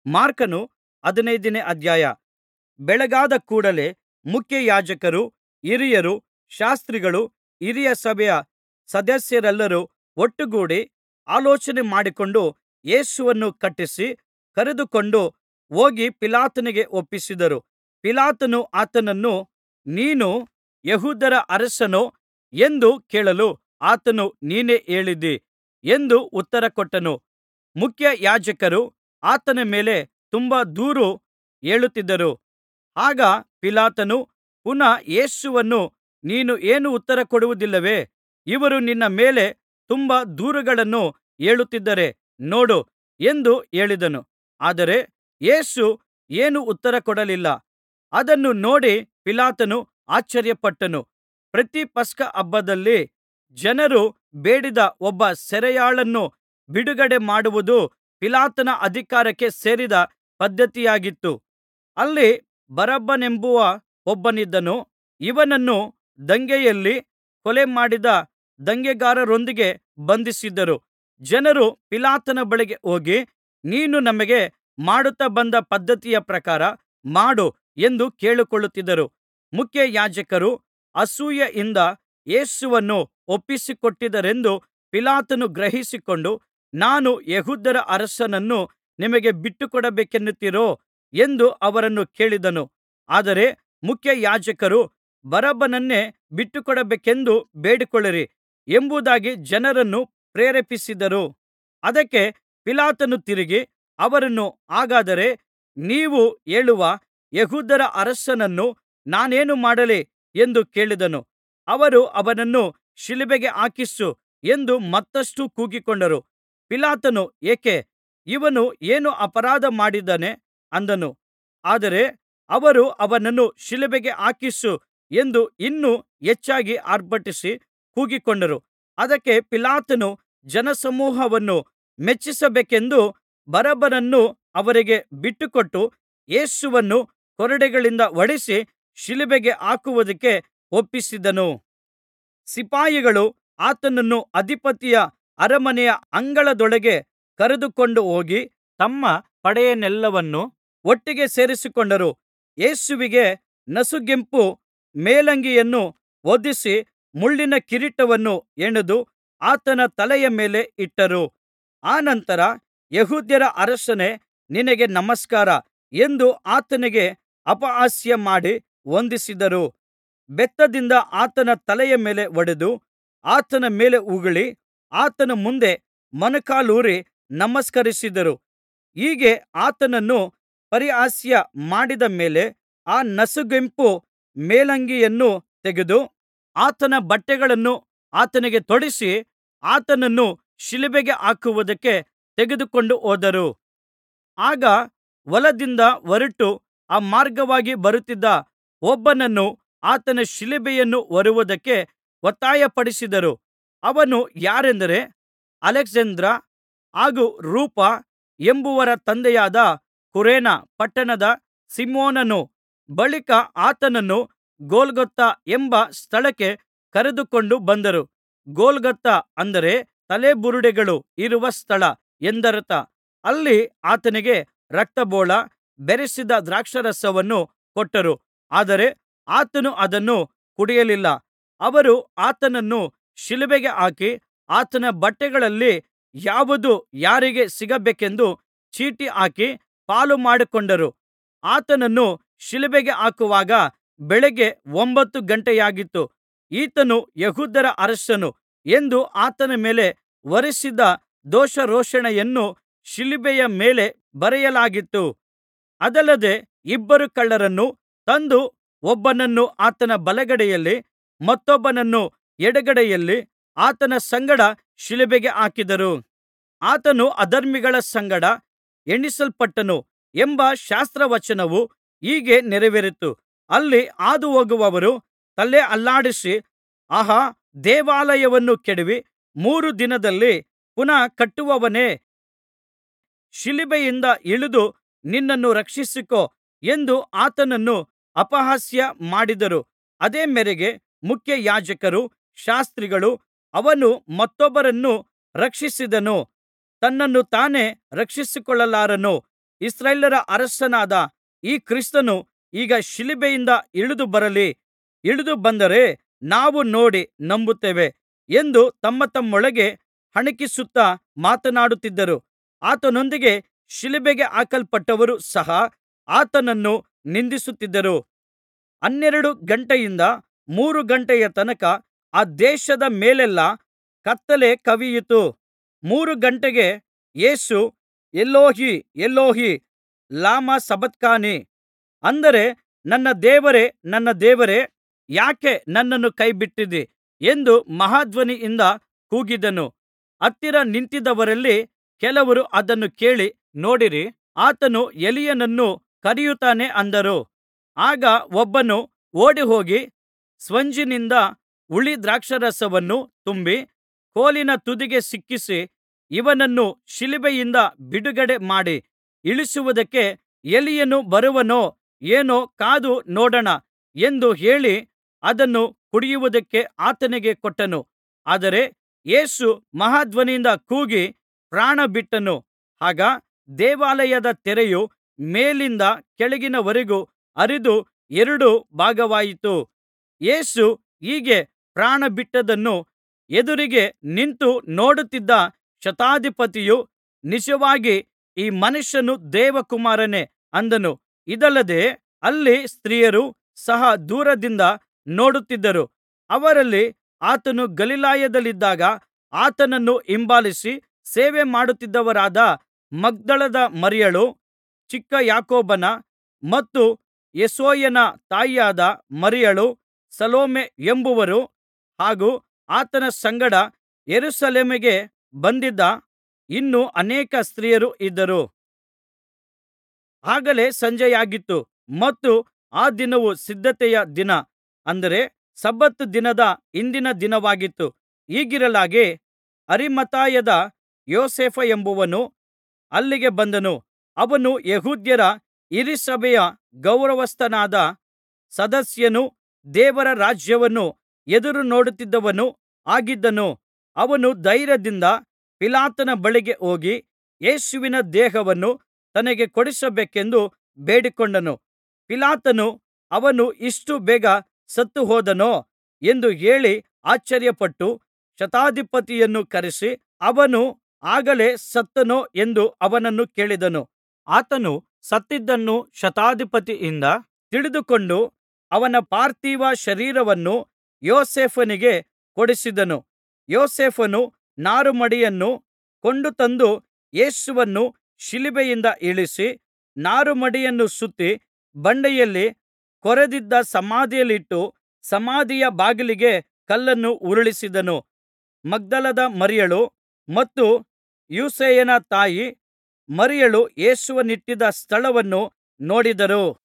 ಮಾರ್ಕನು ಹದಿನೈದನೇ ಅಧ್ಯಾಯ ಬೆಳಗಾದ ಕೂಡಲೆ ಮುಖ್ಯಯಾಜಕರೂ ಹಿರಿಯರೂ ಶಾಸ್ತ್ರಿಗಳೂ ಹಿರೀಯ ಸಭೆಯ ಸದಸ್ಯರೆಲ್ಲರೂ ಒಟ್ಟುಗೂಡಿ ಆಲೋಚನೆ ಮಾಡಿಕೊಂಡು ಯೇಸುವನ್ನು ಕಟ್ಟಿಸಿ ಕರೆದುಕೊಂಡು ಹೋಗಿ ಪಿಲಾತನಿಗೆ ಒಪ್ಪಿಸಿದರು ಪಿಲಾತನು ಆತನನ್ನು ನೀನು ಯೆಹೂದ್ಯರ ಅರಸನೋ ಎಂದು ಕೇಳಲು ಆತನು ನೀನೇ ಹೇಳಿದ್ದೀ ಎಂದು ಉತ್ತರಕೊಟ್ಟನು ಮುಖ್ಯಯಾಜಕರು ಆತನ ಮೇಲೆ ತುಂಬಾ ದೂರು ಹೇಳುತ್ತಿದ್ದರು ಆಗ ಪಿಲಾತನು ಪುನಃ ಯೇಸುವನ್ನು ನೀನು ಏನೂ ಉತ್ತರಕೊಡುವುದಿಲ್ಲವೇ ಇವರು ನಿನ್ನ ಮೇಲೆ ತುಂಬಾ ದೂರುಗಳನ್ನು ಹೇಳುತ್ತಿದ್ದಾರೆ ನೋಡು ಎಂದು ಹೇಳಿದನು ಆದರೆ ಯೇಸು ಏನೂ ಉತ್ತರಕೊಡಲಿಲ್ಲ ಅದನ್ನು ನೋಡಿ ಪಿಲಾತನು ಆಶ್ಚರ್ಯಪಟ್ಟನು ಪ್ರತಿ ಪಸ್ಕಹಬ್ಬದಲ್ಲಿ ಜನರು ಬೇಡಿದ ಒಬ್ಬ ಸೆರೆಯಾಳನ್ನು ಬಿಡುಗಡೆ ಮಾಡುವುದು ಪಿಲಾತನ ಅಧಿಕಾರಕ್ಕೆ ಸೇರಿದ ಪದ್ಧತಿಯಾಗಿತ್ತು ಅಲ್ಲಿ ಬರಬ್ಬನೆಂಬುವ ಒಬ್ಬನಿದ್ದನು ಇವನನ್ನು ದಂಗೆಯಲ್ಲಿ ಕೊಲೆಮಾಡಿದ ದಂಗೆಗಾರರೊಂದಿಗೆ ಬಂಧಿಸಿದ್ದರು ಜನರು ಪಿಲಾತನ ಬಳಿಗೆ ಹೋಗಿ ನೀನು ನಮಗೆ ಮಾಡುತ್ತಾ ಬಂದ ಪದ್ಧತಿಯ ಪ್ರಕಾರ ಮಾಡು ಎಂದು ಕೇಳಿಕೊಳ್ಳುತ್ತಿದ್ದರು ಮುಖ್ಯಯಾಜಕರು ಅಸೂಯೆಯಿಂದ ಯೇಸುವನ್ನು ಒಪ್ಪಿಸಿಕೊಟ್ಟಿದ್ದಾರೆಂದು ಪಿಲಾತನು ಗ್ರಹಿಸಿಕೊಂಡು ನಾನು ಯೆಹೂದ್ಯರ ಅರಸನನ್ನು ನಿಮಗೆ ಬಿಟ್ಟುಕೊಡಬೇಕೆನ್ನುತ್ತೀರೋ ಎಂದು ಅವರನ್ನು ಕೇಳಿದನು ಆದರೆ ಮುಖ್ಯಯಾಜಕರು ಬರಬ್ಬನನ್ನೇ ಬಿಟ್ಟುಕೊಡಬೇಕೆಂದು ಬೇಡಿಕೊಳ್ಳಿರಿ ಎಂಬುದಾಗಿ ಜನರನ್ನು ಪ್ರೇರೇಪಿಸಿದರು ಅದಕ್ಕೆ ಪಿಲಾತನು ತಿರುಗಿ ಅವರನ್ನು ಹಾಗಾದರೆ ನೀವು ಹೇಳುವ ಯೆಹೂದ್ಯರ ಅರಸನನ್ನು ನಾನೇನು ಮಾಡಲಿ ಎಂದು ಕೇಳಿದನು ಅವರು ಅವನನ್ನು ಶಿಲುಬೆಗೆ ಹಾಕಿಸು ಎಂದು ಮತ್ತಷ್ಟು ಕೂಗಿಕೊಂಡರು ಪಿಲಾತನು ಏಕೆ ಇವನು ಏನು ಅಪರಾಧ ಮಾಡಿದ್ದಾನೆ ಅಂದನು ಆದರೆ ಅವರು ಅವನನ್ನು ಶಿಲುಬೆಗೆ ಹಾಕಿಸು ಎಂದು ಇನ್ನೂ ಹೆಚ್ಚಾಗಿ ಆರ್ಭಟಿಸಿ ಕೂಗಿಕೊಂಡರು ಅದಕ್ಕೆ ಪಿಲಾತನು ಜನಸಮೂಹವನ್ನು ಮೆಚ್ಚಿಸಬೇಕೆಂದು ಬರಬ್ಬನನ್ನು ಅವರಿಗೆ ಬಿಟ್ಟುಕೊಟ್ಟು ಯೇಸುವನ್ನು ಕೊರಡೆಗಳಿಂದ ಹೊಡಿಸಿ ಶಿಲುಬೆಗೆ ಹಾಕುವುದಕ್ಕೆ ಒಪ್ಪಿಸಿದನು ಸಿಪಾಯಿಗಳು ಆತನನ್ನು ಅಧಿಪತಿಯ ಅರಮನೆಯ ಅಂಗಳದೊಳಗೆ ಕರೆದುಕೊಂಡು ಹೋಗಿ ತಮ್ಮ ಪಡೆಯನ್ನೆಲ್ಲವನ್ನು ಒಟ್ಟಿಗೆ ಸೇರಿಸಿಕೊಂಡರು ಯೇಸುವಿಗೆ ನಸುಗೆಂಪು ಮೇಲಂಗಿಯನ್ನು ಹೊದಿಸಿ ಮುಳ್ಳಿನ ಕಿರೀಟವನ್ನು ಹೆಣೆದು ಆತನ ತಲೆಯ ಮೇಲೆ ಇಟ್ಟರು ಅನಂತರ ಯೆಹೂದ್ಯರ ಅರಸನೇ ನಿನಗೆ ನಮಸ್ಕಾರ ಎಂದು ಆತನಿಗೆ ಅಪಹಾಸ್ಯ ಮಾಡಿ ವಂದಿಸಿದರು ಬೆತ್ತದಿಂದ ಆತನ ತಲೆಯ ಮೇಲೆ ಹೊಡೆದು ಆತನ ಮೇಲೆ ಉಗುಳಿ ಆತನ ಮುಂದೆ ಮೊಣಕಾಲೂರಿ ನಮಸ್ಕರಿಸಿದರು ಹೀಗೆ ಆತನನ್ನು ಪರಿಹಾಸ್ಯ ಮಾಡಿದ ಮೇಲೆ ಆ ನಸುಗೆಂಪು ಮೇಲಂಗಿಯನ್ನು ತೆಗೆದು ಆತನ ಬಟ್ಟೆಗಳನ್ನು ಆತನಿಗೆ ತೊಡಿಸಿ ಆತನನ್ನು ಶಿಲುಬೆಗೆ ಹಾಕುವುದಕ್ಕೆ ತೆಗೆದುಕೊಂಡು ಹೋದರು ಆಗ ಹೊಲದಿಂದ ಹೊರಟು ಆ ಮಾರ್ಗವಾಗಿ ಬರುತ್ತಿದ್ದ ಒಬ್ಬನನ್ನು ಆತನ ಶಿಲುಬೆಯನ್ನು ಹೊರುವುದಕ್ಕೆ ಒತ್ತಾಯಪಡಿಸಿದರು ಅವನು ಯಾರೆಂದರೆ ಅಲೆಕ್ಸಾಂದ್ರ ಹಾಗೂ ರೂಫ ಎಂಬುವರ ತಂದೆಯಾದ ಕುರೇನ ಪಟ್ಟಣದ ಸೀಮೋನನು ಬಳಿಕ ಆತನನ್ನು ಗೊಲ್ಗೊಥಾ ಎಂಬ ಸ್ಥಳಕ್ಕೆ ಕರೆದುಕೊಂಡು ಬಂದರು ಗೊಲ್ಗೊಥಾ ಅಂದರೆ ತಲೆಬುರುಡೆಗಳು ಇರುವ ಸ್ಥಳ ಎಂದರ್ಥ ಅಲ್ಲಿ ಆತನಿಗೆ ರಕ್ತಬೋಳ ಬೆರೆಸಿದ ದ್ರಾಕ್ಷಾರಸವನ್ನು ಕೊಟ್ಟರು ಆದರೆ ಆತನು ಅದನ್ನು ಕುಡಿಯಲಿಲ್ಲ ಅವರು ಆತನನ್ನು ಶಿಲುಬೆಗೆ ಹಾಕಿ ಆತನ ಬಟ್ಟೆಗಳಲ್ಲಿ ಯಾವುದು ಯಾರಿಗೆ ಸಿಗಬೇಕೆಂದು ಚೀಟಿ ಹಾಕಿ ಪಾಲು ಮಾಡಿಕೊಂಡರು ಆತನನ್ನು ಶಿಲುಬೆಗೆ ಹಾಕುವಾಗ ಬೆಳಗ್ಗೆ ಒಂಬತ್ತು ಗಂಟೆಯಾಗಿತ್ತು ಈತನು ಯೆಹೂದ್ಯರ ಅರಸನು ಎಂದು ಆತನ ಮೇಲೆ ಹೊರಿಸಿದ್ದ ದೋಷಾರೋಪಣೆಯನ್ನು ಶಿಲುಬೆಯ ಮೇಲೆ ಬರೆಯಲಾಗಿತ್ತು ಅದಲ್ಲದೆ ಇಬ್ಬರು ಕಳ್ಳರನ್ನು ತಂದು ಒಬ್ಬನನ್ನು ಆತನ ಬಲಗಡೆಯಲ್ಲಿ ಮತ್ತೊಬ್ಬನನ್ನು ಎಡಗಡೆಯಲ್ಲಿ ಆತನ ಸಂಗಡ ಶಿಲುಬೆಗೆ ಹಾಕಿದರು ಆತನು ಅಧರ್ಮಿಗಳ ಸಂಗಡ ಎಣಿಸಲ್ಪಟ್ಟನು ಎಂಬ ಶಾಸ್ತ್ರವಚನವು ಹೀಗೆ ನೆರವೇರಿತು ಅಲ್ಲಿ ಹಾದುಹೋಗುವವರು ತಲೆ ಅಲ್ಲಾಡಿಸಿ ಆಹಾ ದೇವಾಲಯವನ್ನು ಕೆಡವಿ ಮೂರು ದಿನದಲ್ಲಿ ಪುನಃ ಕಟ್ಟುವವನೇ ಶಿಲುಬೆಯಿಂದ ಇಳಿದು ನಿನ್ನನ್ನು ರಕ್ಷಿಸಿಕೋ ಎಂದು ಆತನನ್ನು ಅಪಹಾಸ್ಯ ಮಾಡಿದರು ಅದೇ ಮೇರೆಗೆ ಮುಖ್ಯಯಾಜಕರೂ ಶಾಸ್ತ್ರಿಗಳೂ ಅವನು ಮತ್ತೊಬ್ಬರನ್ನು ರಕ್ಷಿಸಿದನು ತನ್ನನ್ನು ತಾನೇ ರಕ್ಷಿಸಿಕೊಳ್ಳಲಾರನು ಇಸ್ರಾಯೇಲ್ಯರ ಅರಸನಾದ ಈ ಕ್ರಿಸ್ತನು ಈಗ ಶಿಲುಬೆಯಿಂದ ಇಳಿದು ಬರಲಿ ಇಳಿದು ಬಂದರೆ ನಾವು ನೋಡಿ ನಂಬುತ್ತೇವೆ ಎಂದು ತಮ್ಮತಮ್ಮೊಳಗೆ ಅಣಕಿಸುತ್ತಾ ಮಾತನಾಡುತ್ತಿದ್ದರು ಆತನೊಂದಿಗೆ ಶಿಲುಬೆಗೆ ಹಾಕಲ್ಪಟ್ಟವರು ಸಹ ಆತನನ್ನು ನಿಂದಿಸುತ್ತಿದ್ದರು ಹನ್ನೆರಡು ಗಂಟೆಯಿಂದ ಮೂರು ಗಂಟೆಯ ತನಕ ಆ ದೇಶದ ಮೇಲೆಲ್ಲಾ ಕತ್ತಲೆ ಕವಿಯಿತು ಮೂರು ಗಂಟೆಗೆ ಯೇಸು ಎಲೋಹಿ ಎಲೋಹಿ ಲಾಮಾ ಸಬಕ್ತಾನಿ ಅಂದರೆ ನನ್ನ ದೇವರೇ ನನ್ನ ದೇವರೇ ಯಾಕೆ ನನ್ನನ್ನು ಕೈಬಿಟ್ಟಿದ್ದೀ ಎಂದು ಮಹಾಧ್ವನಿಯಿಂದ ಕೂಗಿದನು ಹತ್ತಿರ ನಿಂತಿದ್ದವರಲ್ಲಿ ಕೆಲವರು ಅದನ್ನು ಕೇಳಿ ನೋಡಿರಿ ಆತನು ಎಲೀಯನನ್ನು ಕರೆಯುತ್ತಾನೆ ಅಂದರು ಆಗ ಒಬ್ಬನು ಓಡಿಹೋಗಿ ಸ್ಪಂಜಿನಿಂದ ಹುಳಿ ದ್ರಾಕ್ಷಾರಸವನ್ನು ತುಂಬಿ ಕೋಲಿನ ತುದಿಗೆ ಸಿಕ್ಕಿಸಿ ಇವನನ್ನು ಶಿಲುಬೆಯಿಂದ ಬಿಡುಗಡೆ ಮಾಡಿ ಇಳಿಸುವುದಕ್ಕೆ ಎಲೀಯನು ಬರುವನೋ ಏನೋ ಕಾದು ನೋಡೋಣ ಎಂದು ಹೇಳಿ ಅದನ್ನು ಕುಡಿಯುವುದಕ್ಕೆ ಆತನಿಗೆ ಕೊಟ್ಟನು ಆದರೆ ಯೇಸು ಮಹಾಧ್ವನಿಯಿಂದ ಕೂಗಿ ಪ್ರಾಣಬಿಟ್ಟನು ಆಗ ದೇವಾಲಯದ ತೆರೆಯು ಮೇಲಿಂದ ಕೆಳಗಿನವರೆಗೂ ಹರಿದು ಎರಡು ಭಾಗವಾಯಿತು ಯೇಸು ಹೀಗೆ ಪ್ರಾಣಬಿಟ್ಟದ್ದನ್ನು ಎದುರಿಗೆ ನಿಂತು ನೋಡುತ್ತಿದ್ದ ಶತಾಧಿಪತಿಯು ನಿಜವಾಗಿ ಈ ಮನುಷ್ಯನು ದೇವಕುಮಾರನೇ ಅಂದನು ಇದಲ್ಲದೆ ಅಲ್ಲಿ ಸ್ತ್ರೀಯರು ಸಹ ದೂರದಿಂದ ನೋಡುತ್ತಿದ್ದರು ಅವರಲ್ಲಿ ಆತನು ಗಲಿಲಾಯದಲ್ಲಿದ್ದಾಗ ಆತನನ್ನು ಹಿಂಬಾಲಿಸಿ ಸೇವೆ ಮಾಡುತ್ತಿದ್ದವರಾದ ಮಗ್ದಲದ ಮರಿಯಳು ಚಿಕ್ಕ ಯಾಕೋಬನ ಮತ್ತು ಯೋಸೇಯನ ತಾಯಿಯಾದ ಮರಿಯಳು ಸಲೋಮೆ ಎಂಬುವರು ಹಾಗೂ ಆತನ ಸಂಗಡ ಯೆರೂಸಲೇಮಿಗೆ ಬಂದಿದ್ದ ಇನ್ನೂ ಅನೇಕ ಸ್ತ್ರೀಯರು ಇದ್ದರು ಆಗಲೇ ಸಂಜೆಯಾಗಿತ್ತು ಮತ್ತು ಆ ದಿನವು ಸಿದ್ಧತೆಯ ದಿನ ಅಂದರೆ ಸಬ್ಬತ್ ದಿನದ ಹಿಂದಿನ ದಿನವಾಗಿತ್ತು ಹೀಗಿರಲಾಗಿ ಅರಿಮಥಾಯದ ಯೋಸೇಫ ಎಂಬುವನು ಅಲ್ಲಿಗೆ ಬಂದನು ಅವನು ಯೆಹೂದ್ಯರ ಹಿರೀಸಭೆಯ ಗೌರವಸ್ಥನಾದ ಸದಸ್ಯನೂ ದೇವರ ರಾಜ್ಯವನ್ನು ಎದುರು ನೋಡುತ್ತಿದ್ದವನೂ ಆಗಿದ್ದನು ಅವನು ಧೈರ್ಯದಿಂದ ಪಿಲಾತನ ಬಳಿಗೆ ಹೋಗಿ ಯೇಸುವಿನ ದೇಹವನ್ನು ತನಗೆ ಕೊಡಿಸಬೇಕೆಂದು ಬೇಡಿಕೊಂಡನು ಪಿಲಾತನು ಅವನು ಇಷ್ಟು ಬೇಗ ಸತ್ತು ಹೋದನೋ ಎಂದು ಹೇಳಿ ಆಶ್ಚರ್ಯಪಟ್ಟು ಶತಾಧಿಪತಿಯನ್ನು ಕರೆಸಿ ಅವನು ಆಗಲೇ ಸತ್ತನೋ ಎಂದು ಅವನನ್ನು ಕೇಳಿದನು ಆತನು ಸತ್ತಿದ್ದನ್ನು ಶತಾಧಿಪತಿಯಿಂದ ತಿಳಿದುಕೊಂಡು ಅವನ ಪಾರ್ಥಿವ ಶರೀರವನ್ನು ಯೋಸೇಫನಿಗೆ ಕೊಡಿಸಿದನು ಯೋಸೇಫನು ನಾರುಮಡಿಯನ್ನು ಕೊಂಡುತಂದು ಯೇಸುವನ್ನು ಶಿಲುಬೆಯಿಂದ ಇಳಿಸಿ ನಾರುಮಡಿಯನ್ನು ಸುತ್ತಿ ಬಂಡೆಯಲ್ಲಿ ಕೊರೆದಿದ್ದ ಸಮಾಧಿಯಲ್ಲಿಟ್ಟು ಸಮಾಧಿಯ ಬಾಗಿಲಿಗೆ ಕಲ್ಲನ್ನು ಉರುಳಿಸಿದನು ಮಗ್ದಲದ ಮರಿಯಳು ಮತ್ತು ಯೋಸೇಯನ ತಾಯಿ ಮರಿಯಳು ಯೇಸುವನ್ನಿಟ್ಟಿದ್ದ ಸ್ಥಳವನ್ನು ನೋಡಿದರು